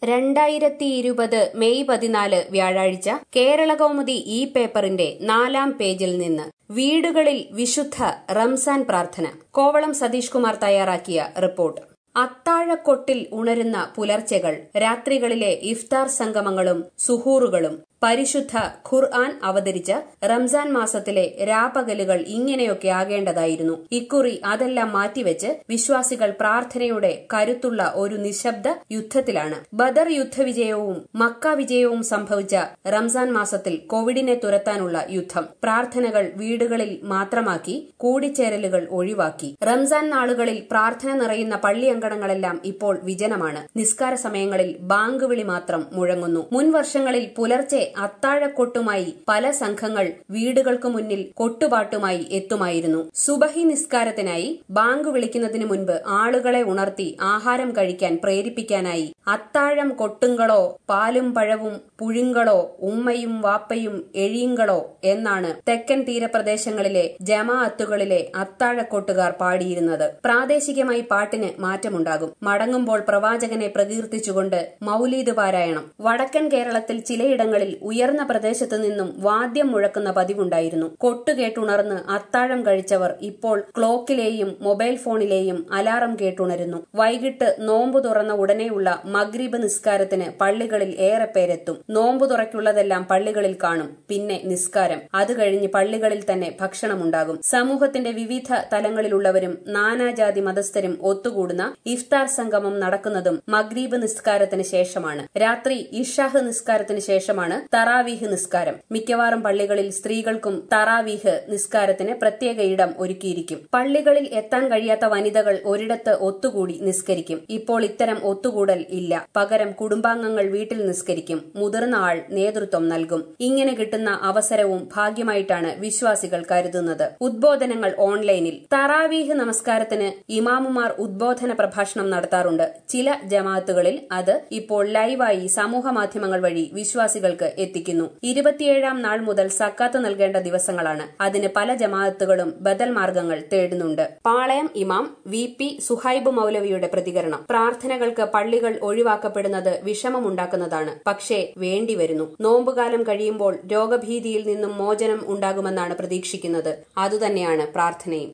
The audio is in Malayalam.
രണ്ടായിരത്തി ഇരുപത് മെയ് പതിനാല് വ്യാഴാഴ്ച കേരളകൗമുദി ഈ പേപ്പറിന്റെ നാലാം പേജിൽ നിന്ന് വീടുകളിൽ വിശുദ്ധ റംസാൻ പ്രാർത്ഥന കോവളം സതീഷ് കുമാർ തയ്യാറാക്കിയ റിപ്പോർട്ട് അത്താഴക്കൊട്ടിൽ ഉണരുന്ന പുലർച്ചെകൾ രാത്രികളിലെ ഇഫ്താർ സംഗമങ്ങളും സുഹൂറുകളും പരിശുദ്ധ ഖുർആൻ അവതരിച്ച റംസാൻ മാസത്തിലെ രാപകലുകൾ ഇങ്ങനെയൊക്കെ ആകേണ്ടതായിരുന്നു ഇക്കുറി അതെല്ലാം മാറ്റിവെച്ച് വിശ്വാസികൾ പ്രാർത്ഥനയുടെ കരുത്തുള്ള ഒരു നിശബ്ദ യുദ്ധത്തിലാണ് ബദർ യുദ്ധവിജയവും മക്ക വിജയവും സംഭവിച്ച റംസാൻ മാസത്തിൽ കോവിഡിനെ തുരത്താനുള്ള യുദ്ധം പ്രാർത്ഥനകൾ വീടുകളിൽ മാത്രമാക്കി കൂടിച്ചേരലുകൾ ഒഴിവാക്കി റംസാൻ നാളുകളിൽ പ്രാർത്ഥന നിറയുന്ന പള്ളിയങ്കണങ്ങളെല്ലാം ഇപ്പോൾ വിജനമാണ് നിസ്കാര സമയങ്ങളിൽ ബാങ്ക് വിളി മാത്രം മുഴങ്ങുന്നു മുൻ വർഷങ്ങളിൽ പുലർച്ചെ അത്താഴക്കൊട്ടുമായി പല സംഘങ്ങൾ വീടുകൾക്ക് മുന്നിൽ കൊട്ടുപാട്ടുമായി എത്തുമായിരുന്നു സുബഹി നിസ്കാരത്തിനായി ബാങ്ക് വിളിക്കുന്നതിന് മുൻപ് ആളുകളെ ഉണർത്തി ആഹാരം കഴിക്കാൻ പ്രേരിപ്പിക്കാനായി അത്താഴം കൊട്ടുങ്ങളോ പാലും പഴവും പുഴുങ്ങളോ ഉമ്മയും വാപ്പയും എഴിയുങ്ങളോ എന്നാണ് തെക്കൻ തീരപ്രദേശങ്ങളിലെ ജമാഅത്തുകളിലെ അത്താഴക്കൊട്ടുകാർ പാടിയിരുന്നത് പ്രാദേശികമായി പാട്ടിന് മാറ്റമുണ്ടാകും മടങ്ങുമ്പോൾ പ്രവാചകനെ പ്രകീർത്തിച്ചുകൊണ്ട് മൌലീദ് പാരായണം വടക്കൻ കേരളത്തിൽ ചിലയിടങ്ങളിൽ ഉയർന്ന പ്രദേശത്തു നിന്നും വാദ്യം മുഴക്കുന്ന പതിവുണ്ടായിരുന്നു കൊട്ടുകേട്ടുണർന്ന് അത്താഴം കഴിച്ചവർ ഇപ്പോൾ ക്ലോക്കിലെയും മൊബൈൽ ഫോണിലെയും അലാറം കേട്ടുണരുന്നു വൈകിട്ട് നോമ്പു തുറന്ന ഉടനെയുള്ള മഗ്രിബ് നിസ്കാരത്തിന് പള്ളികളിൽ ഏറെ പേരെത്തും നോമ്പു തുറയ്ക്കുള്ളതെല്ലാം പള്ളികളിൽ കാണും പിന്നെ നിസ്കാരം അത് കഴിഞ്ഞ് പള്ളികളിൽ തന്നെ ഭക്ഷണമുണ്ടാകും സമൂഹത്തിന്റെ വിവിധ തലങ്ങളിലുള്ളവരും നാനാജാതി മതസ്ഥരും ഒത്തുകൂടുന്ന ഇഫ്താർ സംഗമം നടക്കുന്നതും മഗ്രീബ് നിസ്കാരത്തിന് ശേഷമാണ് രാത്രി ഇഷാഹ് നിസ്കാരത്തിന് ശേഷമാണ് തറാവീഹ് നിസ്കാരം മിക്കവാറും പള്ളികളിൽ സ്ത്രീകൾക്കും തറാവീഹ് നിസ്കാരത്തിന് പ്രത്യേക ഇടം ഒരുക്കിയിരിക്കും പള്ളികളിൽ എത്താൻ കഴിയാത്ത വനിതകൾ ഒരിടത്ത് ഒത്തുകൂടി നിസ്കരിക്കും ഇപ്പോൾ ഇത്തരം ഒത്തുകൂടൽ ഇല്ല പകരം കുടുംബാംഗങ്ങൾ വീട്ടിൽ നിസ്കരിക്കും മുതിർന്ന ആൾ നേതൃത്വം നൽകും ഇങ്ങനെ കിട്ടുന്ന അവസരവും ഭാഗ്യമായിട്ടാണ് വിശ്വാസികൾ കരുതുന്നത് ഉദ്ബോധനങ്ങൾ ഓൺലൈനിൽ തറാവീഹ് നമസ്കാരത്തിന് ഇമാമുമാർ ഉദ്ബോധന പ്രഭാഷണം നടത്താറുണ്ട് ചില ജമാഅത്തുകളിൽ അത് ഇപ്പോൾ ലൈവായി സമൂഹ മാധ്യമങ്ങൾ വഴി വിശ്വാസികൾക്ക് എത്തിക്കുന്നു ഇരുപത്തിയേഴാം നാൾ മുതൽ സക്കാത്ത് നൽകേണ്ട ദിവസങ്ങളാണ് അതിന് പല ജമാഅത്തുകളും ബദൽ മാർഗങ്ങൾ തേടുന്നുണ്ട് പാളയം ഇമാം വി പി സുഹൈബ് മൌലവിയുടെ പ്രതികരണം പ്രാർത്ഥനകൾക്ക് പള്ളികൾ ഒഴിവാക്കപ്പെടുന്നത് വിഷമമുണ്ടാക്കുന്നതാണ് പക്ഷേ വേണ്ടിവരുന്നു നോമ്പുകാലം കഴിയുമ്പോൾ രോഗഭീതിയിൽ നിന്നും മോചനം ഉണ്ടാകുമെന്നാണ് പ്രതീക്ഷിക്കുന്നത് അതുതന്നെയാണ് പ്രാർത്ഥനയും